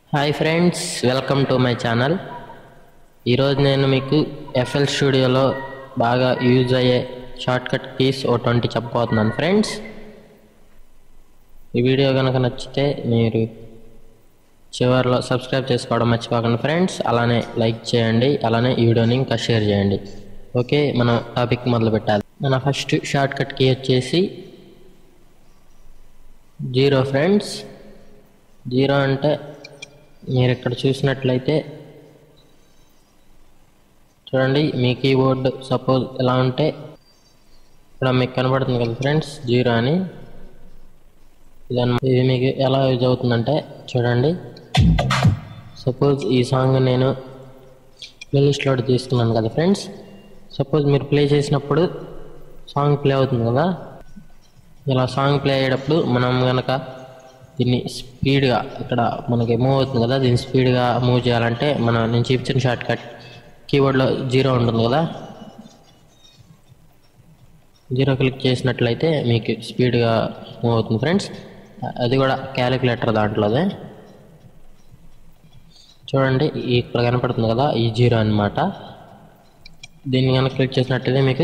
hi friends welcome to my channel ఈరోజు నేను మీకు ఎఫ్ఎల్ స్టూడియోలో బాగా యూజ్ అయ్యే షార్ట్కట్ కీస్ ఓ ట్వంటీ చెప్పబోతున్నాను ఫ్రెండ్స్ ఈ వీడియో కనుక నచ్చితే మీరు చివరిలో సబ్స్క్రైబ్ చేసుకోవడం మర్చిపోకండి ఫ్రెండ్స్ అలానే లైక్ చేయండి అలానే ఈ వీడియోని ఇంకా షేర్ చేయండి ఓకే మనం టాపిక్ మొదలు పెట్టాలి మన ఫస్ట్ షార్ట్కట్ కీ వచ్చేసి జీరో ఫ్రెండ్స్ జీరో అంటే మీరు ఇక్కడ చూసినట్లయితే చూడండి మీ కీబోర్డ్ సపోజ్ ఎలా ఉంటే ఇక్కడ మీకు కనబడుతుంది కదా ఫ్రెండ్స్ జీరో అని ఇదన్న ఇది మీకు ఎలా యూజ్ అవుతుందంటే చూడండి సపోజ్ ఈ సాంగ్ నేను ప్లేలిస్ట్లో తీసుకున్నాను కదా ఫ్రెండ్స్ సపోజ్ మీరు ప్లే చేసినప్పుడు సాంగ్ ప్లే అవుతుంది కదా ఇలా సాంగ్ ప్లే అయ్యేటప్పుడు మనం కనుక దీన్ని స్పీడ్గా ఇక్కడ మనకి మూవ్ అవుతుంది కదా దీన్ని స్పీడ్గా మూవ్ చేయాలంటే మనం నేను చూపించిన షార్ట్ కట్ కీబోర్డ్లో జీరో ఉంటుంది కదా జీరో క్లిక్ చేసినట్లయితే మీకు స్పీడ్గా మూవ్ అవుతుంది ఫ్రెండ్స్ అది కూడా క్యాలిక్యులేటర్ దాంట్లోదే చూడండి ఇక్కడ కనపడుతుంది కదా ఈ జీరో అన్నమాట దీన్ని కనుక క్లిక్ చేసినట్లయితే మీకు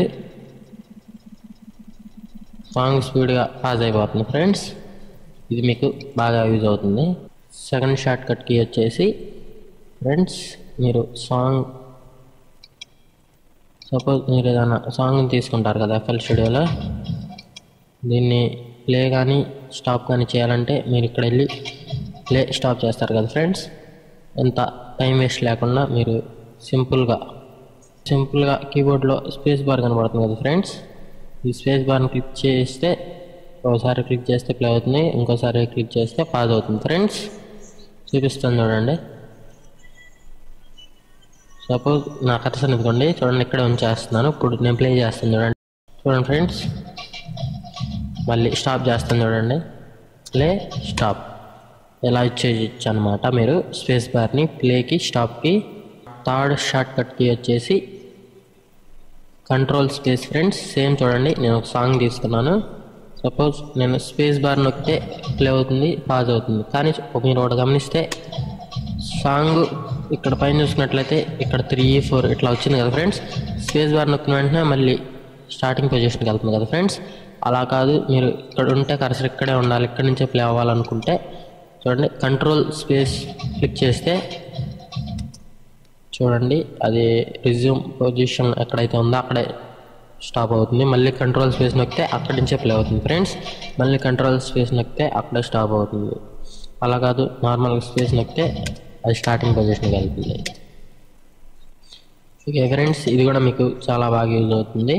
సాంగ్ స్పీడ్గా పాజ్ అయిపోతుంది ఫ్రెండ్స్ ఇది మీకు బాగా యూజ్ అవుతుంది సెకండ్ షార్ట్ కట్కి వచ్చేసి ఫ్రెండ్స్ మీరు సాంగ్ సపోజ్ మీరు ఏదైనా సాంగ్ తీసుకుంటారు కదా ఎఫ్ఎల్ స్టూడియోలో దీన్ని ప్లే కానీ స్టాప్ కానీ చేయాలంటే మీరు ఇక్కడ వెళ్ళి ప్లే స్టాప్ చేస్తారు కదా ఫ్రెండ్స్ ఎంత టైం వేస్ట్ లేకుండా మీరు సింపుల్గా సింపుల్గా కీబోర్డ్లో స్పేస్ బార్ కనబడుతుంది కదా ఫ్రెండ్స్ ఈ స్పేస్ బార్ని క్లిక్ చేస్తే ఒకసారి క్లిక్ చేస్తే ప్లే అవుతుంది ఇంకోసారి క్లిక్ చేస్తే పాజ్ అవుతుంది ఫ్రెండ్స్ చూపిస్తాను చూడండి సపోజ్ నా కర్సన్ ఇదిగోండి చూడండి ఇక్కడే ఉంచేస్తున్నాను ఇప్పుడు నేను ప్లే చేస్తాను చూడండి చూడండి ఫ్రెండ్స్ మళ్ళీ స్టాప్ చేస్తాను చూడండి ప్లే స్టాప్ ఎలా ఇచ్చేయచ్చు అనమాట మీరు స్పేస్ బార్ని ప్లేకి స్టాప్కి థర్డ్ షార్ట్ కట్కి వచ్చేసి కంట్రోల్ స్పేస్ ఫ్రెండ్స్ సేమ్ చూడండి నేను ఒక సాంగ్ తీసుకున్నాను సపోజ్ నేను స్పేస్ బార్ నొక్కితే ప్లే అవుతుంది పాజ్ అవుతుంది కానీ మీరు ఒకటి గమనిస్తే సాంగ్ ఇక్కడ పైన చూసుకున్నట్లయితే ఇక్కడ త్రీ ఫోర్ ఇట్లా వచ్చింది కదా ఫ్రెండ్స్ స్పేస్ బార్ నొక్కిన వెంటనే మళ్ళీ స్టార్టింగ్ పొజిషన్కి వెళ్తుంది కదా ఫ్రెండ్స్ అలా కాదు మీరు ఇక్కడ ఉంటే కరసర్ ఇక్కడే ఉండాలి ఇక్కడి నుంచే ప్లే అవ్వాలనుకుంటే చూడండి కంట్రోల్ స్పేస్ క్లిక్ చేస్తే చూడండి అది రిజ్యూమ్ పొజిషన్ ఎక్కడైతే ఉందో అక్కడే స్టాప్ అవుతుంది మళ్ళీ కంట్రోల్ స్పేస్ నొక్కితే అక్కడి నుంచే ప్లే అవుతుంది ఫ్రెండ్స్ మళ్ళీ కంట్రోల్ స్పేస్ నొక్కితే అక్కడే స్టాప్ అవుతుంది అలా కాదు నార్మల్గా స్పేస్ నొక్కితే అది స్టార్టింగ్ పొజిషన్కి వెళ్తుంది ఓకే ఫ్రెండ్స్ ఇది కూడా మీకు చాలా బాగా యూజ్ అవుతుంది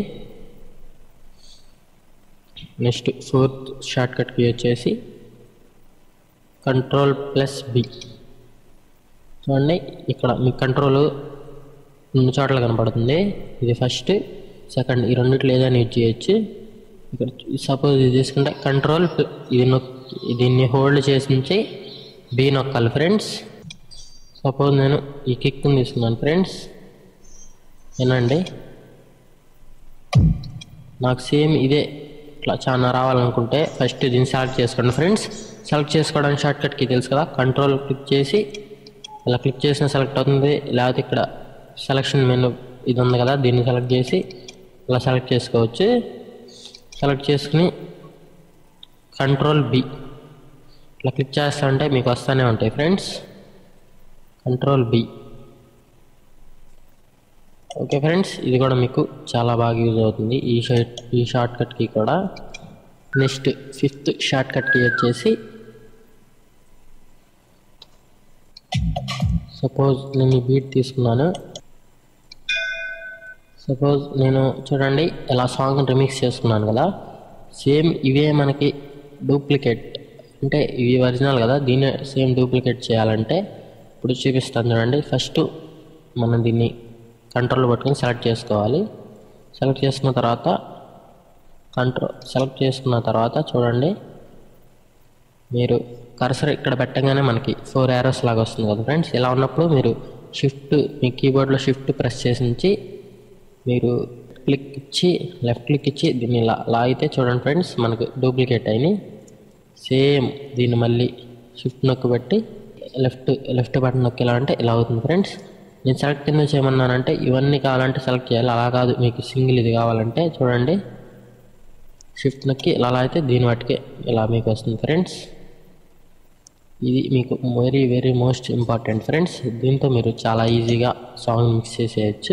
నెక్స్ట్ ఫోర్త్ షార్ట్ కట్కి వచ్చేసి కంట్రోల్ ప్లస్ బి చూడండి ఇక్కడ మీ కంట్రోల్ రెండు చోట్ల కనపడుతుంది ఇది ఫస్ట్ సెకండ్ ఈ రెండిట్లో ఏదైనా యూజ్ చేయొచ్చు ఇక్కడ సపోజ్ ఇది తీసుకుంటే కంట్రోల్ ఇది నొక్ దీన్ని హోల్డ్ చేసి నుంచి బి నొక్కాలి ఫ్రెండ్స్ సపోజ్ నేను ఈ కిక్ తీసుకున్నాను ఫ్రెండ్స్ ఏనండి నాకు సేమ్ ఇదే ఇట్లా చాలా రావాలనుకుంటే ఫస్ట్ దీన్ని సెలెక్ట్ చేసుకోండి ఫ్రెండ్స్ సెలెక్ట్ చేసుకోవడానికి షార్ట్ కట్కి తెలుసు కదా కంట్రోల్ క్లిక్ చేసి ఇలా క్లిక్ చేసిన సెలెక్ట్ అవుతుంది లేకపోతే ఇక్కడ సెలక్షన్ మెనూ ఇది ఉంది కదా దీన్ని సెలెక్ట్ చేసి ఇలా సెలెక్ట్ చేసుకోవచ్చు సెలెక్ట్ చేసుకుని కంట్రోల్ బి ఇట్లా క్లిక్ చేస్తా ఉంటే మీకు వస్తూనే ఉంటాయి friends control B okay friends ఇది కూడా మీకు చాలా బాగా యూజ్ అవుతుంది ఈ షార్ట్ ఈ షార్ట్ కట్కి కూడా నెక్స్ట్ ఫిఫ్త్ షార్ట్ కట్కి వచ్చేసి సపోజ్ నేను ఈ బీట్ తీసుకున్నాను సపోజ్ నేను చూడండి ఇలా సాంగ్ రిమిక్స్ చేసుకున్నాను కదా సేమ్ ఇవే మనకి డూప్లికేట్ అంటే ఇవి ఒరిజినల్ కదా దీన్ని సేమ్ డూప్లికేట్ చేయాలంటే ఇప్పుడు చూపిస్తాను చూడండి ఫస్ట్ మనం దీన్ని కంట్రోల్ పట్టుకొని సెలెక్ట్ చేసుకోవాలి సెలెక్ట్ చేసుకున్న తర్వాత కంట్రోల్ సెలెక్ట్ చేసుకున్న తర్వాత చూడండి మీరు కర్సర్ ఇక్కడ పెట్టగానే మనకి ఫోర్ యారోస్ లాగా వస్తుంది కదా ఫ్రెండ్స్ ఇలా ఉన్నప్పుడు మీరు షిఫ్ట్ మీ కీబోర్డ్లో షిఫ్ట్ ప్రెస్ చేసి ఉంచి మీరు క్లిక్ ఇచ్చి లెఫ్ట్ క్లిక్ ఇచ్చి దీన్ని ఇలా లాగితే చూడండి ఫ్రెండ్స్ మనకు డూప్లికేట్ అయినాయి సేమ్ దీన్ని మళ్ళీ షిఫ్ట్ నొక్కి పెట్టి లెఫ్ట్ లెఫ్ట్ బటన్ నొక్కి ఇలా అంటే ఇలా అవుతుంది ఫ్రెండ్స్ నేను సెలెక్ట్ ఎందుకు చేయమన్నానంటే ఇవన్నీ కావాలంటే సెలెక్ట్ చేయాలి అలా కాదు మీకు సింగిల్ ఇది కావాలంటే చూడండి షిఫ్ట్ నొక్కి ఇలా అలా అయితే దీని వాటికి ఇలా మీకు వస్తుంది ఫ్రెండ్స్ ఇది మీకు very very most important friends దీంతో మీరు చాలా ఈజీగా సాంగ్ మిక్స్ చేసేయచ్చు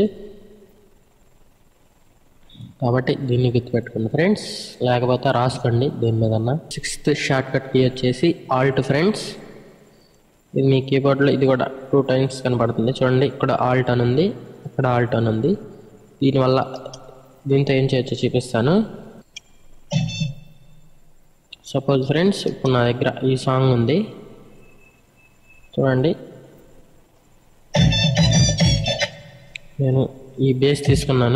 కాబట్టి దీన్ని గుర్తుపెట్టుకోండి ఫ్రెండ్స్ లేకపోతే రాసుకోండి దీని మీద సిక్స్త్ షార్ట్ కట్ కీ వచ్చేసి ఆల్ట్ ఫ్రెండ్స్ ఇది మీ కీబోర్డ్లో ఇది కూడా టూ టైమ్స్ కనపడుతుంది చూడండి ఇక్కడ ఆల్ట్ అని ఉంది ఇక్కడ ఆల్ట్ అని ఉంది దీనివల్ల దీంతో ఏం చేయొచ్చో చూపిస్తాను సపోజ్ ఫ్రెండ్స్ ఇప్పుడు నా దగ్గర ఈ సాంగ్ ఉంది చూడండి నేను ఈ బేస్ తీసుకున్నాను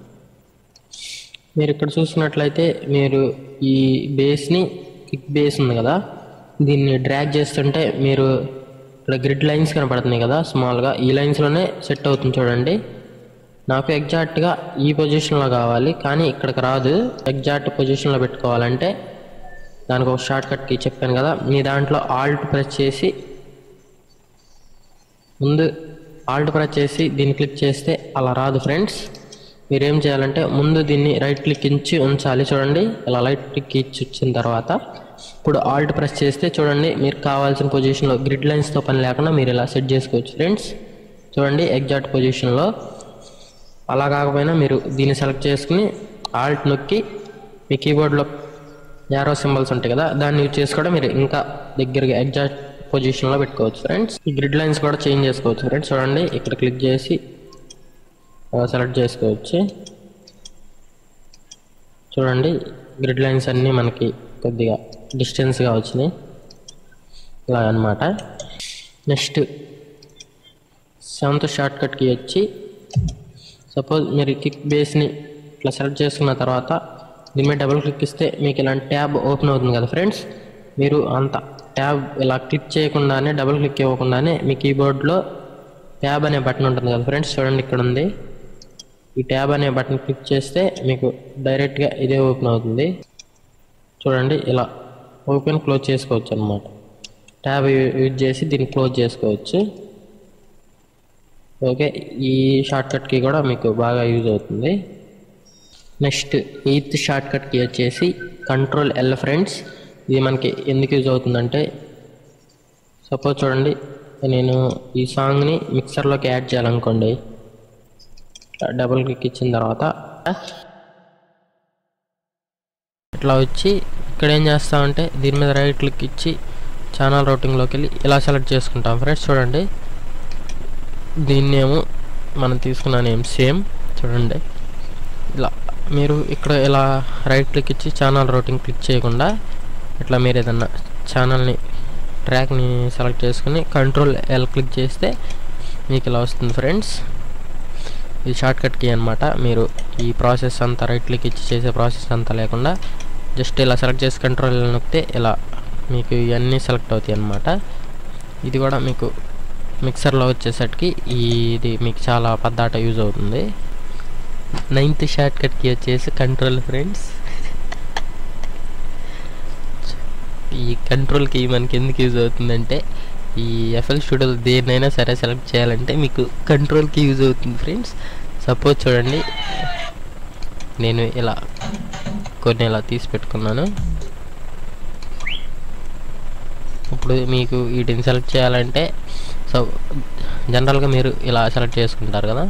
మీరు ఇక్కడ చూసుకున్నట్లయితే మీరు ఈ బేస్ని కిక్ బేస్ ఉంది కదా దీన్ని డ్రాగ్ చేస్తుంటే మీరు ఇక్కడ గ్రిడ్ లైన్స్ కనపడుతున్నాయి కదా స్మాల్గా ఈ లైన్స్లోనే సెట్ అవుతుంది చూడండి నాకు ఎగ్జాక్ట్గా ఈ పొజిషన్లో కావాలి కానీ ఇక్కడికి రాదు ఎగ్జాక్ట్ పొజిషన్లో పెట్టుకోవాలంటే దానికి ఒక షార్ట్ కట్కి చెప్పాను కదా మీ దాంట్లో ఆల్ట్ ప్రెస్ చేసి ముందు ఆల్ట్ ప్రెస్ చేసి దీన్ని క్లిక్ చేస్తే అలా రాదు ఫ్రెండ్స్ మీరు ఏం చేయాలంటే ముందు దీన్ని రైట్ క్లిక్ ఇచ్చి ఉంచాలి చూడండి ఇలా రైట్ క్లిక్ ఇచ్చి వచ్చిన తర్వాత ఇప్పుడు ఆల్ట్ ప్రెస్ చేస్తే చూడండి మీరు కావాల్సిన పొజిషన్లో గ్రిడ్ లైన్స్తో పని లేకుండా మీరు ఇలా సెట్ చేసుకోవచ్చు ఫ్రెండ్స్ చూడండి ఎగ్జాక్ట్ పొజిషన్లో అలా కాకపోయినా మీరు దీన్ని సెలెక్ట్ చేసుకుని ఆల్ట్ నొక్కి మీ కీబోర్డ్లో యారో సింబల్స్ ఉంటాయి కదా దాన్ని యూజ్ చేసి కూడా మీరు ఇంకా దగ్గరగా ఎగ్జాక్ట్ పొజిషన్లో పెట్టుకోవచ్చు ఫ్రెండ్స్ ఈ గ్రిడ్ లైన్స్ కూడా చేంజ్ చేసుకోవచ్చు ఫ్రెండ్స్ చూడండి ఇక్కడ క్లిక్ చేసి సెలెక్ట్ చేసుకోవచ్చు చూడండి గ్రిడ్ లైన్స్ అన్నీ మనకి కొద్దిగా డిస్టెన్స్గా వచ్చినాయి ఇలా అనమాట నెక్స్ట్ సెవెంత్ షార్ట్ కట్కి వచ్చి సపోజ్ మీరు కిక్ బేస్ని ఇట్లా సెలెక్ట్ చేసుకున్న తర్వాత దీని మీద డబుల్ క్లిక్ ఇస్తే మీకు ఇలాంటి ట్యాబ్ ఓపెన్ అవుతుంది కదా ఫ్రెండ్స్ మీరు అంత ట్యాబ్ ఇలా క్లిక్ చేయకుండానే డబుల్ క్లిక్ ఇవ్వకుండానే మీ కీబోర్డ్లో ట్యాబ్ అనే బటన్ ఉంటుంది కదా ఫ్రెండ్స్ చూడండి ఇక్కడ ఉంది ఈ ట్యాబ్ అనే బటన్ క్లిక్ చేస్తే మీకు డైరెక్ట్గా ఇదే ఓపెన్ అవుతుంది చూడండి ఇలా ఓపెన్ క్లోజ్ చేసుకోవచ్చు అనమాట ట్యాబ్ యూజ్ చేసి దీన్ని క్లోజ్ చేసుకోవచ్చు ఓకే ఈ షార్ట్ కట్కి కూడా మీకు బాగా యూజ్ అవుతుంది నెక్స్ట్ ఎయిత్ షార్ట్ కట్కి వచ్చేసి కంట్రోల్ ఎల్ ఫ్రెండ్స్ ఇది మనకి ఎందుకు యూజ్ అవుతుందంటే సపోజ్ చూడండి నేను ఈ సాంగ్ని మిక్సర్లోకి యాడ్ చేయాలనుకోండి డబుల్ క్లిక్ ఇచ్చిన తర్వాత ఇట్లా వచ్చి ఇక్కడ ఏం చేస్తామంటే దీని మీద రైట్ క్లిక్ ఇచ్చి ఛానల్ రౌటింగ్లోకి వెళ్ళి ఇలా సెలెక్ట్ చేసుకుంటాం ఫ్రెండ్స్ చూడండి దీన్ని ఏమో మనం తీసుకున్న నేమ్ సేమ్ చూడండి ఇలా మీరు ఇక్కడ ఇలా రైట్ క్లిక్ ఇచ్చి ఛానల్ రౌటింగ్ క్లిక్ చేయకుండా ఇట్లా మీరు ఏదన్నా ఛానల్ని ట్రాక్ని సెలెక్ట్ చేసుకుని కంట్రోల్ ఎల్ క్లిక్ చేస్తే మీకు ఇలా వస్తుంది ఫ్రెండ్స్ ఇది షార్ట్ కట్ కీ అనమాట మీరు ఈ ప్రాసెస్ అంతా రైట్ క్లిక్ ఇచ్చి చేసే ప్రాసెస్ అంతా లేకుండా జస్ట్ ఇలా సెలెక్ట్ చేసి కంట్రోల్ ఎల్ నొక్కితే ఇలా మీకు ఇవన్నీ సెలెక్ట్ అవుతాయి అన్నమాట ఇది కూడా మీకు మిక్సర్లో వచ్చేసరికి ఇది మీకు చాలా పద్దాట యూజ్ అవుతుంది నైన్త్ షార్ట్ కట్కి వచ్చేసి కంట్రోల్ ఫ్రెండ్స్ ఈ కంట్రోల్కి మనకి ఎందుకు యూజ్ అవుతుందంటే ఈ ఎఫ్ఎల్ స్టూడియోలో దేన్నైనా సరే సెలెక్ట్ చేయాలంటే మీకు కంట్రోల్కి యూజ్ అవుతుంది ఫ్రెండ్స్ సపోజ్ చూడండి నేను ఇలా కొన్ని ఇలా తీసి పెట్టుకున్నాను ఇప్పుడు మీకు వీటిని సెలెక్ట్ చేయాలంటే సో జనరల్గా మీరు ఇలా సెలెక్ట్ చేసుకుంటారు కదా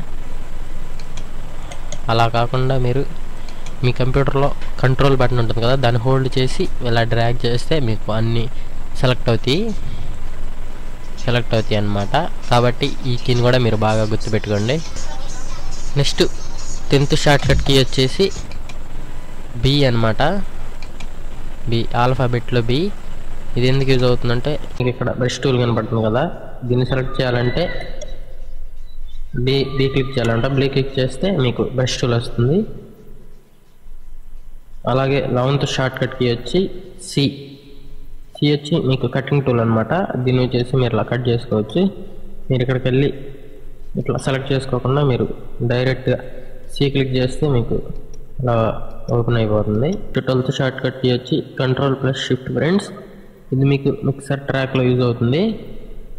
అలా కాకుండా మీరు మీ కంప్యూటర్లో కంట్రోల్ బటన్ ఉంటుంది కదా దాన్ని హోల్డ్ చేసి ఇలా డ్రాగ్ చేస్తే మీకు అన్నీ సెలెక్ట్ అవుతాయి సెలెక్ట్ అవుతాయి అన్నమాట కాబట్టి ఈ కీని కూడా మీరు బాగా గుర్తుపెట్టుకోండి next tenth shortcut key వచ్చేసి బి అనమాట బి ఆల్ఫాబెట్లో బి ఇది ఎందుకు యూజ్ అవుతుందంటే మీకు ఇక్కడ బ్రష్ టూల్ కనపడుతుంది కదా దీన్ని సెలెక్ట్ చేయాలంటే బి బి క్లిక్ చేయాలంటే బి క్లిక్ చేస్తే మీకు బ్రష్ టూల్ వస్తుంది అలాగే లెవెంత్ షార్ట్ కట్ కీ వచ్చి సి సి వచ్చి మీకు కటింగ్ టూల్ అనమాట దీన్ని యూజ్ చేసి మీరు ఇలా కట్ చేసుకోవచ్చు మీరు ఇక్కడికి వెళ్ళి ఇట్లా సెలెక్ట్ చేసుకోకుండా మీరు డైరెక్ట్గా సి క్లిక్ చేస్తే మీకు ఇలా ఓపెన్ అయిపోతుంది ట్వెల్త్ షార్ట్ కట్ కీ వచ్చి కంట్రోల్ ప్లస్ షిఫ్ట్ ఫ్రెండ్స్ ఇది మీకు మిక్సర్ ట్రాక్లో యూజ్ అవుతుంది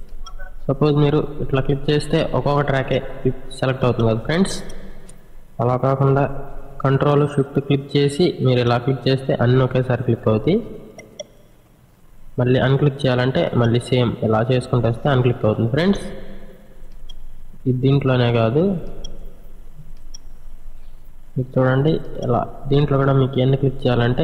సపోజ్ మీరు ఇట్లా క్లిక్ చేస్తే ఒక్కొక్క ట్రాకే సెలెక్ట్ అవుతుంది కదా ఫ్రెండ్స్ అలా కాకుండా కంట్రోల్ షిఫ్ట్ క్లిక్ చేసి మీరు ఇలా క్లిక్ చేస్తే అన్నీ ఒకేసారి క్లిక్ అవుతాయి మళ్ళీ అన్క్లిక్ చేయాలంటే మళ్ళీ సేమ్ ఇలా చేసుకుంటూ వస్తే అన్క్లిక్ అవుతుంది ఫ్రెండ్స్ ఇది దీంట్లోనే కాదు మీకు చూడండి ఇలా దీంట్లో కూడా మీకు ఎన్ని క్లిక్ చేయాలంటే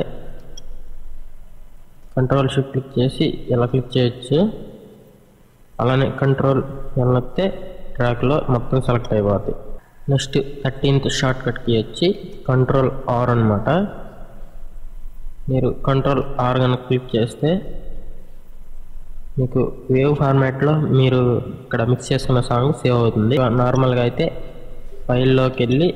కంట్రోల్ షిఫ్ట్ క్లిక్ చేసి ఇలా క్లిక్ చేయొచ్చు అలానే కంట్రోల్ ఎలా నొక్కితే ట్రాక్లో మొత్తం సెలెక్ట్ అయిపోతాయి నెక్స్ట్ థర్టీన్త్ షార్ట్ కట్కి వచ్చి కంట్రోల్ ఆర్ అనమాట మీరు కంట్రోల్ ఆర్ కనుక క్లిక్ చేస్తే మీకు వేవ్ ఫార్మాట్లో మీరు ఇక్కడ మిక్స్ చేసుకున్న సాంగ్ సేవ్ అవుతుంది నార్మల్గా అయితే ఫైల్లోకి వెళ్ళి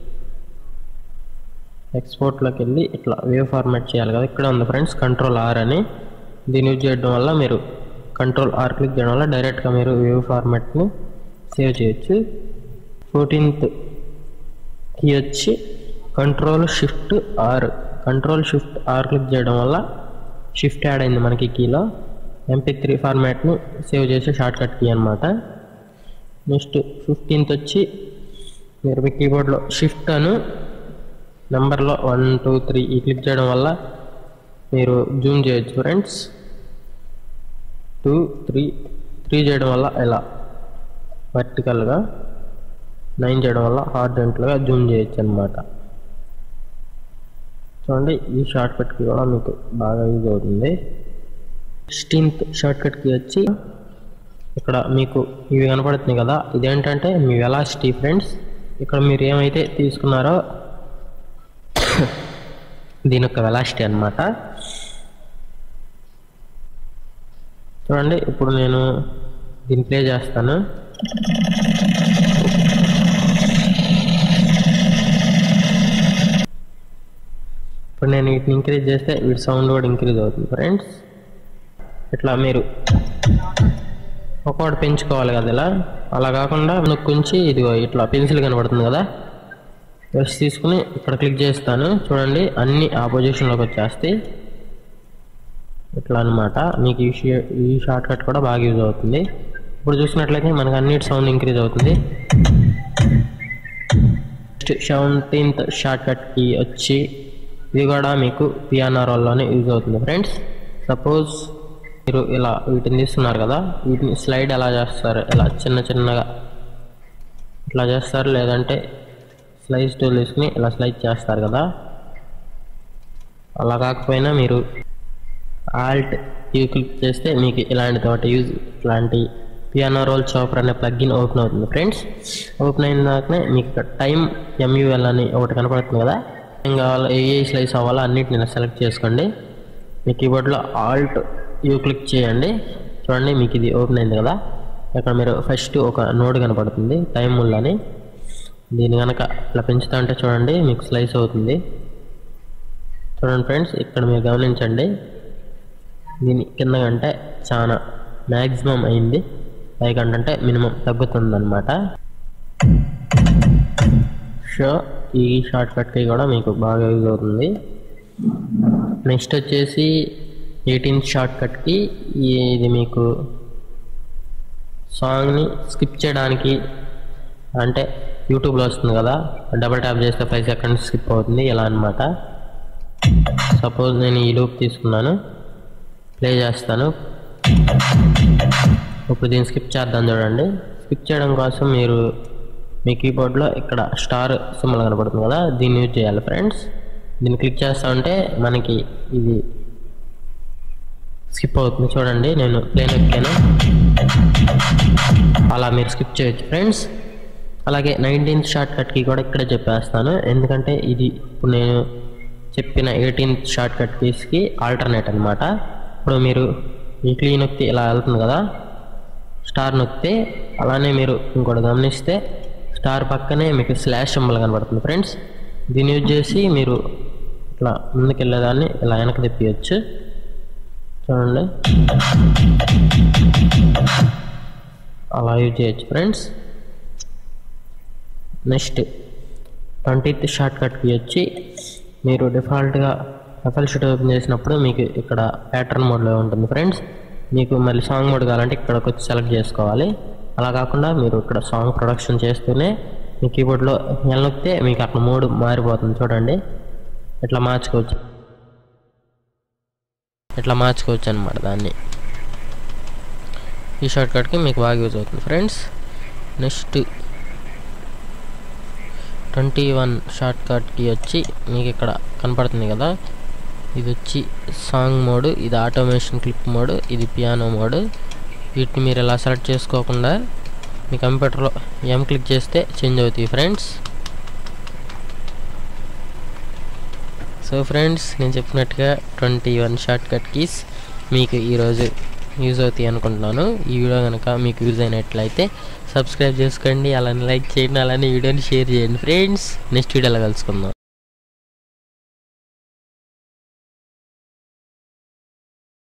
ఎక్స్పోర్ట్లోకి వెళ్ళి ఇట్లా వేవ్ ఫార్మాట్ చేయాలి కదా ఇక్కడ ఉంది ఫ్రెండ్స్ కంట్రోల్ ఆర్ అని దీన్ని యూజ్ చేయడం వల్ల మీరు కంట్రోల్ ఆర్ క్లిక్ చేయడం వల్ల డైరెక్ట్గా మీరు వేవ్ ఫార్మాట్ని సేవ్ చేయొచ్చు ఫోర్టీన్త్ కీ వచ్చి control shift R control shift R click చేయడం వల్ల షిఫ్ట్ యాడ్ అయింది మనకి కీలో ఎంపీ త్రీ ఫార్మాట్ని సేవ్ చేసే షార్ట్ కట్ కీ అనమాట నెక్స్ట్ ఫిఫ్టీన్త్ వచ్చి మీరు మీ కీబోర్డ్లో షిఫ్ట్ అను నెంబర్లో వన్ టూ త్రీ ఈ క్లిక్ చేయడం వల్ల మీరు జూమ్ చేయొచ్చు ఫ్రెండ్స్ టూ త్రీ త్రీ చేయడం వల్ల ఇలా వర్టికల్గా నైన్ చేయడం వల్ల హార్జెంటల్గా జూమ్ చేయొచ్చు అనమాట చూడండి ఈ షార్ట్ కట్కి కూడా మీకు బాగా యూజ్ అవుతుంది సిక్స్టీన్త్ షార్ట్ కట్కి వచ్చి ఇక్కడ మీకు ఇవి కనపడుతున్నాయి కదా ఇదేంటంటే మీ వెలాసిటీ ఫ్రెండ్స్ ఇక్కడ మీరు ఏమైతే తీసుకున్నారో దీని యొక్క వెలాసిటీ అనమాట చూడండి ఇప్పుడు నేను దీన్ని ప్లే చేస్తాను ఇప్పుడు నేను వీటిని ఇంక్రీజ్ చేస్తే వీటి సౌండ్ కూడా ఇంక్రీజ్ అవుతుంది ఫ్రెండ్స్ ఇట్లా మీరు ఒక్కొక్కటి పెంచుకోవాలి కదా ఇలా అలా కాకుండా నొక్కుంచి ఇదిగో ఇట్లా పెన్సిల్ కనబడుతుంది కదా ప్రెస్ తీసుకుని ఇక్కడ క్లిక్ చేస్తాను చూడండి అన్ని ఆ పొజిషన్లోకి వచ్చేస్తాయి ఇట్లా అనమాట మీకు ఈ షే- ఈ షార్ట్ కట్ కూడా బాగా యూజ్ అవుతుంది ఇప్పుడు చూసినట్లయితే మనకు అన్నిటి సౌండ్ ఇంక్రీజ్ అవుతుంది నెక్స్ట్ సెవెంటీన్త్ షార్ట్ కట్కి వచ్చి ఇది కూడా మీకు పియానో రోల్లోనే యూజ్ అవుతుంది ఫ్రెండ్స్ సపోజ్ మీరు ఇలా వీటిని తీస్తున్నారు కదా వీటిని స్లైడ్ ఎలా చేస్తారు ఇలా చిన్న చిన్నగా ఇట్లా చేస్తారు లేదంటే స్లైస్ టూల్ తీసుకుని ఇలా స్లైడ్ చేస్తారు కదా అలా కాకపోయినా మీరు ఆల్ట్ యూ క్లిక్ చేస్తే మీకు ఇలాంటి తోట యూజ్ ఇలాంటి పియానో రోల్ చాపర్ అనే ప్లగ్ఇన్ ఓపెన్ అవుతుంది ఫ్రెండ్స్ ఓపెన్ అయిన దాకనే మీకు ఇక్కడ టైం ఎంయూఎల్ అని ఒకటి కనపడుతుంది కదా ఏం కావాలో ఏ ఏ స్లైస్ అవ్వాలో అన్నిటిని ఇలా సెలెక్ట్ చేసుకోండి మీ కీబోర్డ్లో ఆల్ట్ యూ క్లిక్ చేయండి చూడండి మీకు ఇది ఓపెన్ అయింది కదా ఇక్కడ మీరు ఫస్ట్ ఒక నోడ్ కనపడుతుంది టైం ముల్ అని దీన్ని కనుక ఇట్లా పెంచుతా అంటే చూడండి మీకు స్లైస్ అవుతుంది చూడండి ఫ్రెండ్స్ ఇక్కడ మీరు గమనించండి దీని కింద కంటే చాలా మ్యాక్సిమం అయింది పైకంటే అంటే మినిమం తగ్గుతుంది అనమాట సో ఈ షార్ట్ కట్కి కూడా మీకు బాగా యూజ్ అవుతుంది నెక్స్ట్ వచ్చేసి ఎయిటీన్త్ షార్ట్ కట్కి ఇది మీకు సాంగ్ని స్కిప్ చేయడానికి అంటే యూట్యూబ్లో వస్తుంది కదా డబల్ ట్యాప్ చేస్తే ఫైవ్ సెకండ్స్ స్కిప్ అవుతుంది ఇలా అనమాట సపోజ్ నేను ఈ లూప్ తీసుకున్నాను ప్లే చేస్తాను ఇప్పుడు దీన్ని స్కిప్ చేద్దాం చూడండి స్కిప్ చేయడం కోసం మీరు మీ కీబోర్డ్లో ఇక్కడ స్టార్ సింబల్ కనపడుతుంది కదా దీన్ని యూజ్ చేయాలి ఫ్రెండ్స్ దీన్ని క్లిక్ చేస్తా ఉంటే మనకి ఇది స్కిప్ అవుతుంది చూడండి నేను ప్లే నొక్కాను అలా మీరు స్కిప్ చేయొచ్చు ఫ్రెండ్స్ అలాగే నైన్టీన్త్ షార్ట్ కట్కి కూడా ఇక్కడే చెప్పేస్తాను ఎందుకంటే ఇది ఇప్పుడు నేను చెప్పిన ఎయిటీన్త్ షార్ట్ కట్ కీస్కి ఆల్టర్నేట్ అనమాట ఇప్పుడు మీరు ఈ క్లీ నొక్కితే ఇలా వెళ్తుంది కదా స్టార్ నొక్కితే అలానే మీరు ఇంకోటి గమనిస్తే స్టార్ పక్కనే మీకు స్లాష్ సింబల్ కనబడుతుంది ఫ్రెండ్స్ దీన్ని యూజ్ చేసి మీరు ఇట్లా ముందుకెళ్ళేదాన్ని ఇలా వెనక్కి తిప్పవచ్చు చూడండి అలా యూజ్ చేయొచ్చు ఫ్రెండ్స్ నెక్స్ట్ ట్వంటీత్ షార్ట్ కట్కి వచ్చి మీరు డిఫాల్ట్గా ఎఫ్ఎల్ షీట్ ఓపెన్ చేసినప్పుడు మీకు ఇక్కడ ప్యాటర్న్ మోడ్లో ఉంటుంది ఫ్రెండ్స్ మీకు మళ్ళీ సాంగ్ మోడ్ కావాలంటే ఇక్కడికి వచ్చి సెలెక్ట్ చేసుకోవాలి అలా కాకుండా మీరు ఇక్కడ సాంగ్ ప్రొడక్షన్ చేస్తూనే మీ కీబోర్డ్లో ఎల్ నొక్కితే మీకు అక్కడ మోడ్ మారిపోతుంది చూడండి ఇట్లా మార్చుకోవచ్చు ఇట్లా మార్చుకోవచ్చు అనమాట దాన్ని ఈ షార్ట్ కట్కి మీకు బాగా యూజ్ అవుతుంది ఫ్రెండ్స్ నెక్స్ట్ ట్వంటీ వన్ షార్ట్ కట్కి వచ్చి మీకు ఇక్కడ కనపడుతుంది కదా ఇది వచ్చి సాంగ్ మోడ్ ఇది ఆటోమేషన్ క్లిప్ మోడ్ ఇది పియానో మోడ్ వీటిని మీరు ఇలా సెలెక్ట్ చేసుకోకుండా మీ కంప్యూటర్లో ఎం క్లిక్ చేస్తే చేంజ్ అవుతాయి ఫ్రెండ్స్ సో ఫ్రెండ్స్ నేను చెప్పినట్టుగా twenty one shortcut keys మీకు ఈరోజు యూజ్ అవుతాయి అనుకుంటున్నాను ఈ వీడియో కనుక మీకు యూజ్ అయినట్లయితే సబ్స్క్రైబ్ చేసుకోండి అలానే లైక్ చేయండి అలానే వీడియోని షేర్ చేయండి ఫ్రెండ్స్ నెక్స్ట్ వీడియోలో కలుసుకుందాం